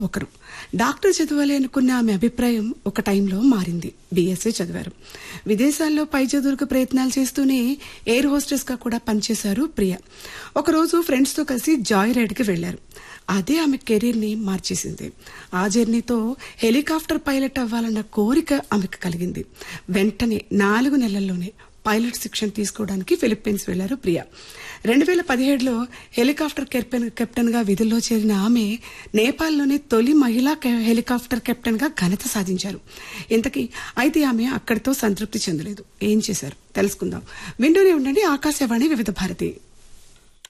ఒకరు డాక్టర్ చదవాలి అనుకున్న ఆమె అభిప్రాయం ఒక టైంలో మారింది బీఎస్సీ చదివారు విదేశాల్లో పై చదువులకు ప్రయత్నాలు చేస్తూనే ఎయిర్ హోస్టెస్ గా కూడా పనిచేశారు ప్రియ ఒకరోజు ఫ్రెండ్స్ తో కలిసి జాయ్ రైడ్ కి వెళ్లారు అదే ఆమె కెరీర్ ని మార్చేసింది ఆ జర్నీతో హెలికాప్టర్ పైలట్ అవ్వాలన్న కోరిక ఆమెకు కలిగింది వెంటనే నాలుగు నెలల్లోనే పైలట్ శిక్షణ తీసుకోవడానికి ఫిలిప్పీన్స్ వెళ్లారు ప్రియా రెండు వేల పదిహేడులో హెలికాప్టర్ కెప్టెన్ కెప్టెన్ గా విధుల్లో చేరిన ఆమె నేపాల్లోని తొలి మహిళా కె- హెలికాప్టర్ కెప్టెన్ గా ఘనత సాధించారు ఇంతకీ అయితే ఆమె అక్కడితో సంతృప్తి చెందలేదు ఏం చేశారు తెలుసుకుందాం వింటూనే ఉండండి ఆకాశవాణి వివిధ భారతి